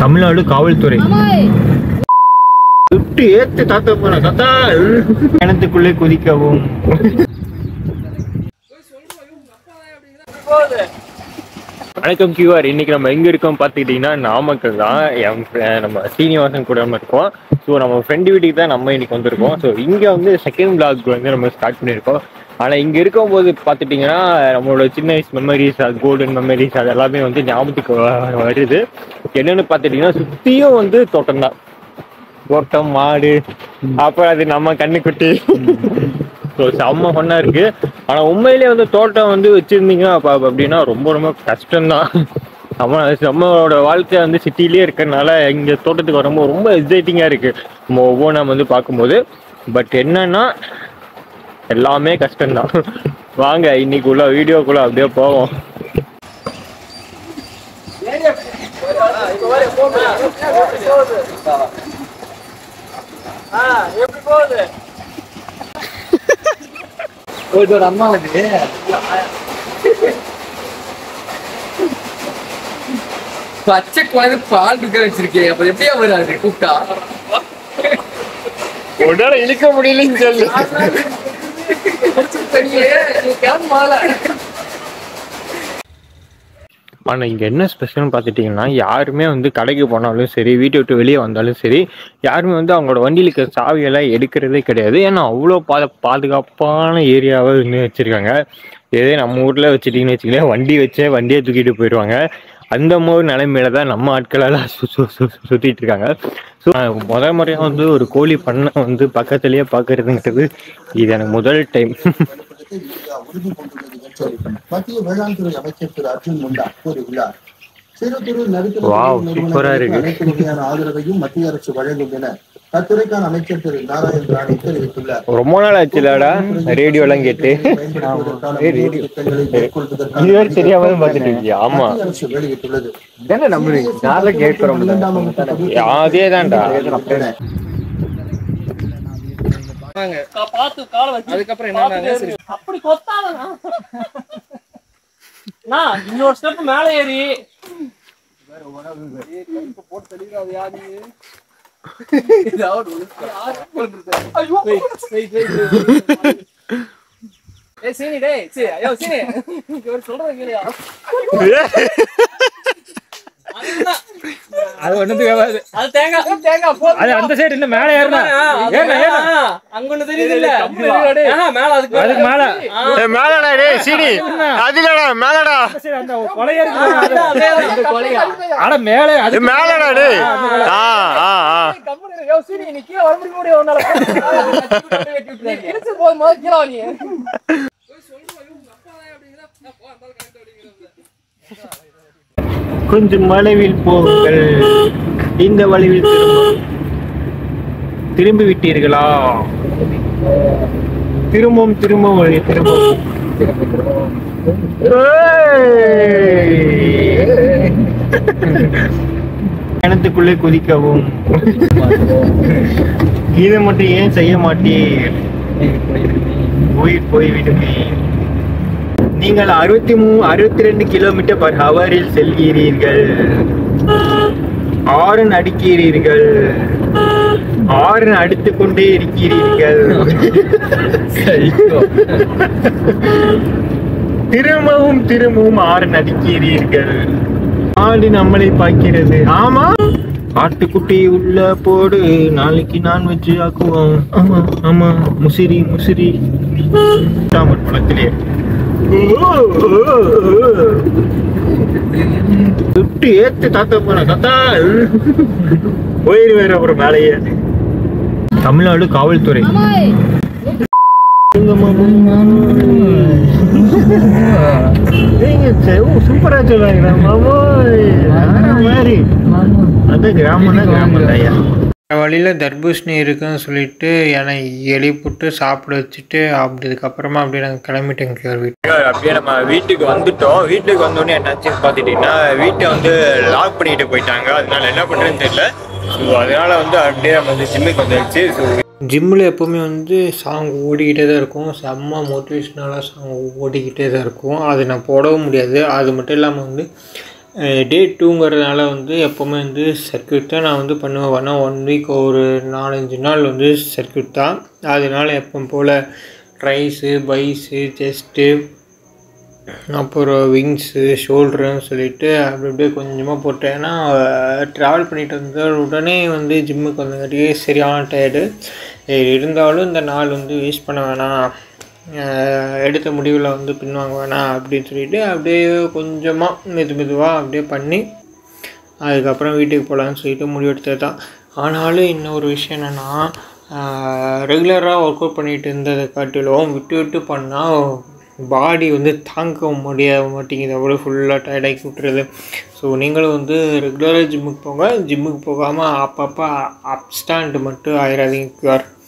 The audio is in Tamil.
தமிழ்நாடு காவல்துறை விட்டு ஏத்து தாத்தா போன தாத்தா கிணத்துக்குள்ளே குதிக்கவும் வணக்கம் கியூஆர் இன்னைக்கு நம்ம எங்க இருக்கோம் பார்த்துக்கிட்டிங்கன்னா நாமக்கல் தான் என் fr- நம்ம சீனிவாசன் கூட நம்ம இருக்கோம் ஸோ நம்ம ஃப்ரெண்டு வீட்டுக்கு தான் நம்ம இன்னைக்கு வந்திருக்கோம் ஸோ இங்கே வந்து செகண்ட் பிளாக் வந்து நம்ம ஸ்டார்ட் பண்ணியிருக்கோம் ஆனால் இங்கே இருக்கும்போது பார்த்துட்டிங்கன்னா நம்மளோட சின்ன வயசு மெமரிஸ் அது கோல்டன் மெமரிஸ் அது எல்லாமே வந்து ஞாபகத்துக்கு வ- வருது என்னன்னு பார்த்துட்டிங்கன்னா சுற்றியும் வந்து தோட்டம் தான் தோட்டம் மாடு அப்புறம் அது நம்ம கண்ணுக்குட்டி ஸோ செம்ம ஃபன்னா இருக்கு ஆனா உண்மையிலேயே வந்து தோட்டம் வந்து வச்சிருந்தீங்க அப்ப அப்படின்னா ரொம்ப ரொம்ப கஷ்டம்தான் நம்ம நம்மளோட வாழ்க்கை வந்து சிட்டிலேயே இருக்கறனால இங்க தோட்டத்துக்கு வரும்போது ரொம்ப எக்ஸைட்டிங்கா இருக்கு நம்ம ஒவ்வொன்றா வந்து பார்க்கும்போது பட் என்னன்னா எல்லாமே கஷ்டம்தான் வாங்க இன்னைக்கு உள்ள வீடியோக்குள்ள அப்படியே போவோம் ஒரு அம்மா வந்து பச்சை குழந்தை பால் இருக்க வச்சிருக்கேன் அப்ப எப்படியா வராது கூப்பிட்டா உடனே இழுக்க முடியலன்னு சொல்லு தனியே கேமால ஆனால் இங்கே என்ன ஸ்பெஷல்னு பார்த்துட்டிங்கன்னா யாருமே வந்து கடைக்கு போனாலும் சரி வீட்டை விட்டு வெளியே வந்தாலும் சரி யாருமே வந்து அவங்களோட வண்டியில் இருக்கிற சாவியெல்லாம் எடுக்கிறதே கிடையாது ஏன்னா அவ்வளோ பா பாதுகாப்பான ஏரியாவை வந்து வச்சுருக்காங்க இதே நம்ம ஊரில் வச்சுட்டிங்கன்னு வச்சுக்கலேன் வண்டி வச்சே வண்டியை தூக்கிட்டு போயிடுவாங்க அந்த மாதிரி நிலைமையில தான் நம்ம ஆட்களெல்லாம் சு சு சு சு- சுத்திட்டு இருக்காங்க ஸோ முதல் முறையாக வந்து ஒரு கோழி பண்ணை வந்து பக்கத்துலேயே பார்க்கறதுங்கிறது இது எனக்கு முதல் டைம் இந்தியா உறுதி கொண்டுள்ளது என்று மத்திய வேளாண் துறை அமைச்சர் திரு அர்ஜுன் முண்டா கூறியுள்ளார் சிறு குறு நடுத்தர Wow, தொழில் சூப்பரா இருக்கு. நிறுவனங்களுக்கு அனைத்து வகையான ஆதரவையும் மத்திய அரசு வழங்கும் என அத்துறைக்கான அமைச்சர் திரு நாராயண் ராணே தெரிவித்துள்ளார் ரொம்ப நாள் ஆச்சுலடா ரேடியோலாம் கேட்டு பயன்படுத்துவதற்கான முன்னோடி திட்டங்களை மேற்கொள்வதற்கான இதுவரை தெரியாம பார்த்துட்டு இருக்கியா ஆமா மத்திய அரசு வெளியிட்டுள்ளது தானே நம்புறீங்க யாரில் கேட்கிறோம் பன்னிரெண்டாம் வகுப்பு பொதுத் அதே தான்டா தேர்வு பார்த்து கால வச்சு அதுக்கப்புறம் என்னன்னாங்க சரி அப்படி கொத்தாதண்ணா நான் இன்னொரு ஸ்டெப் மேல ஏறி ஐயோ ஏய் சீனி டேய் சீ ஐயோ சீனி இங்க ஒரு சொல்றது கேளியா அது ஒண்ணுது வேவாது அது தேங்காய் தேங்காய் போடு அது அந்த சைடு இன்னும் மேலே ஏறினா ஏறினா, ஏறினா. அங்க ஒண்ணு தெரியுது இல்ல கம்பி ஆஹா, மேல அதுக்கு அதுக்கு மேல மேலடா டேய் சீனி அதுலடா மேலடா அந்த side அந்த கொலையா இருக்கு அதே இந்த கொலையா அட மேலே அது மேலடா டேய் ஆ ஆ ஆ கம்பெனி யோ சீனி நீ கீழ வர முடியும் உன்னால நீ கிழிச்சு போகும்போது கீழ வா நீ கொஞ்சம் வளைவில் போங்கள் இந்த வளைவில் திரும்ப திரும்பி விட்டீர்களா திரும்பவும் திரும்பவும் வழி திரும்பவும் ஏய்! கிணத்துக்குள்ளே குதிக்கவும் இதை மட்டும் ஏன் செய்ய மாட்டீர் உயிர் போய்விடுமே நீங்கள் அறுபத்தி மூ அறுபத்தி ரெண்டு கிலோமீட்டர் பர் ஹவரில் செல்கிறீர்கள் ஆரன் அடிக்கிறீர்கள் ஆரன் அடித்துக் கொண்டே இருக்கிறீர்கள் திரும்பவும் திரும்பவும் ஆரன் அடிக்கிறீர்கள் ஆடு நம்மளை பார்க்கிறது ஆமா ஆட்டுக்குட்டி உள்ள போடு நாளைக்கு நான் வச்சு ஆக்குவோம் ஆமா ஆமா முசிறி முசிறி தாமர் குளத்திலே சுட்டு ஏத்து தாத்தா போன தாத்தா போயிருவேற அப்புறம் மேலேயே தமிழ்நாடு காவல்துறை சூப்பரா சொல்லுவாங்க மாமோய் மாதிரி அந்த கிராமம் தான் கிராமம் ஐயா வழியில் தர்பூசணி இருக்குன்னு சொல்லிட்டு என்னை எழுப்பிட்டு சாப்பிட வச்சுட்டு அப்படி இதுக்கப்புறமா அப்படியே நாங்கள் கிளம்பிட்டோங்க கியூர் வீட்டு அப்படியே நம்ம வீட்டுக்கு வந்துட்டோம் வீட்டுக்கு வந்தோடனே என்னாச்சுன்னு பார்த்துட்டிங்கன்னா வீட்டை வந்து லாக் பண்ணிட்டு போயிட்டாங்க அதனால என்ன பண்ணுறதுன்னு தெரியல ஸோ அதனால வந்து அப்படியே நம்ம வந்து ஜிம்முக்கு வந்துருச்சு ஸோ ஜிம்மில் எப்போவுமே வந்து சாங் ஓடிக்கிட்டே தான் இருக்கும் செம்ம மோட்டிவேஷ்னலாக சாங் ஓடிக்கிட்டே தான் இருக்கும் அது நான் போடவும் முடியாது அது மட்டும் இல்லாமல் வந்து டே டூங்கிறதுனால வந்து எப்போவுமே வந்து சர்க்கியூட் தான் நான் வந்து பண்ணுவேன் வேணா ஒன் வீக் ஒரு நாலஞ்சு நாள் வந்து சர்க்கியூட் தான் அதனால எப்போ போல் ட்ரைஸு பைஸு செஸ்ட்டு அப்புறம் விங்ஸு ஷோல்டருன்னு சொல்லிட்டு அப்படி அப்படியே கொஞ்சமாக போட்டேன் ஏன்னா ட்ராவல் பண்ணிட்டு வந்த உடனே வந்து ஜிம்முக்கு வந்தங்காட்டியே சரியான டயர்டு இருந்தாலும் இந்த நாள் வந்து வேஸ்ட் பண்ண வேணாம் அஹ் எடுத்த முடிவில் வந்து பின்வாங்க வேணாம் அப்படின்னு சொல்லிட்டு அப்படியே கொஞ்சமாக மெது மெதுவாக அப்படியே பண்ணி அதுக்கப்புறம் வீட்டுக்கு போகலான்னு சொல்லிட்டு முடிவெடுத்தது தான் ஆனாலும் இன்னொரு விஷயம் என்னென்னா ரெகுலராக ஒர்க் அவுட் பண்ணிட்டு இருந்ததை காட்டிலும் விட்டு விட்டு பண்ணால் பாடி வந்து தாங்க முடிய மாட்டேங்குது அவ்வளோ ஃபுல்லாக டயர்டாக்கி விட்டுருது ஸோ நீங்களும் வந்து ரெகுலராக ஜிம்முக்கு போங்க ஜிம்முக்கு போகாமல் அப்பப்போ அப் ஸ்டாண்ட் மட்டும் ஆயிடாதீங்க கியூஆர்